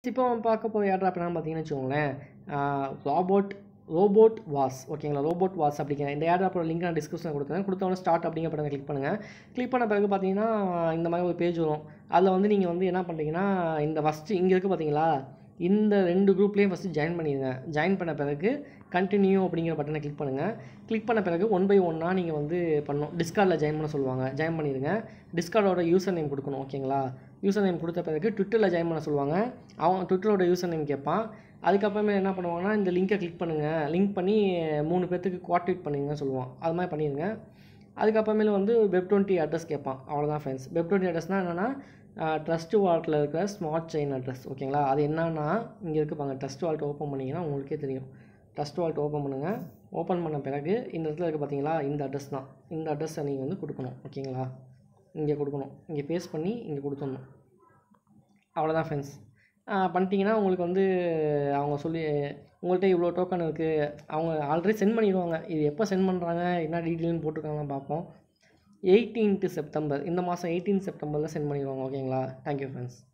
இப்போ பார்க்க போகிற ஏர்ட்ராப் என்னன்னு பார்த்தீங்கன்னு வச்சுக்கோங்களேன் ராபோட் ரோபோட் வாஸ் ஓகேங்களா ரோபோட் வாஸ் அப்படிங்கிற இந்த ஏர்ட்ராப்போட லிங்க் நான் டிஸ்கிரிப்ஷனில் கொடுத்தேன் கொடுத்தவொடனே ஸ்டார்ட் அப்படிங்கிற படத்தை கிளிக் பண்ணுங்கள் கிளிக் பண்ண பிறகு பார்த்தீங்கன்னா இந்த மாதிரி ஒரு பேஜ் வரும் அதில் வந்து நீங்கள் வந்து என்ன பண்ணுறீங்கன்னா இந்த ஃபஸ்ட்டு இங்கே இருக்குது பார்த்தீங்களா இந்த ரெண்டு குரூப்லேயும் ஃபஸ்ட்டு ஜாயின் பண்ணிடுங்க ஜாயின் பண்ண பிறகு கண்டினியூ அப்படிங்கிற பட்டனை கிளிக் பண்ணுங்கள் கிளிக் பண்ண பிறகு ஒன் பை ஒன்னாக நீங்கள் வந்து பண்ணணும் டிஸ்கார்டில் ஜாயின் பண்ண சொல்லுவாங்க ஜாயின் பண்ணிடுங்க டிஸ்கார்டோட யூசர் நேம் கொடுக்கணும் ஓகேங்களா யூசர் நேம் கொடுத்த பிறகு ட்விட்டரில் ஜாயின் பண்ண சொல்லுவாங்க அவன் ட்விட்டரோட யூசர் நேம் கேட்பான் அதுக்கப்புறமே என்ன பண்ணுவாங்கன்னா இந்த லிங்கை கிளிக் பண்ணுங்கள் லிங்க் பண்ணி மூணு பேர்த்துக்கு குவார்டேட் பண்ணுங்கன்னு சொல்லுவான் அது மாதிரி பண்ணிடுங்க அதுக்கப்புறமேல வந்து வெப் டுவெண்ட்டி அட்ரஸ் கேட்பான் அவ்வளோதான் ஃப்ரெண்ட்ஸ் வெப் டுவெண்ட்டி அட்ரஸ்னால் என்னென்னா ட்ரஸ்ட் வாலெட்டில் இருக்கிற ஸ்மார்ட் செயின் அட்ரஸ் ஓகேங்களா அது என்னன்னா இங்கே இருக்கு பாருங்க ட்ரஸ்ட் வாலெட் ஓப்பன் பண்ணிங்கன்னா உங்களுக்கே தெரியும் ட்ரஸ்ட் வாலெட் ஓப்பன் பண்ணுங்கள் ஓப்பன் பண்ண பிறகு இந்த இடத்துல இருக்குது பார்த்தீங்களா இந்த அட்ரஸ் தான் இந்த அட்ரஸை நீங்கள் வந்து கொடுக்கணும் ஓகேங்களா இங்கே கொடுக்கணும் இங்கே பேஸ்ட் பண்ணி இங்கே கொடுத்துடணும் அவ்வளோதான் ஃப்ரெண்ட்ஸ் பண்ணிட்டீங்கன்னா உங்களுக்கு வந்து அவங்க சொல்லி உங்கள்கிட்ட இவ்வளோ டோக்கன் இருக்குது அவங்க ஆல்ரெடி சென்ட் பண்ணிடுவாங்க இது எப்போ சென்ட் பண்ணுறாங்க என்ன டீட்டெயில்னு போட்டிருக்காங்கன்னு பார்ப்போம் எயிட்டீன்த்து செப்டம்பர் இந்த மாதம் எயிட்டீன் செப்டம்பரில் சென்ட் பண்ணிடுவாங்க ஓகேங்களா தேங்க்யூ ஃப்ரெண்ட்ஸ்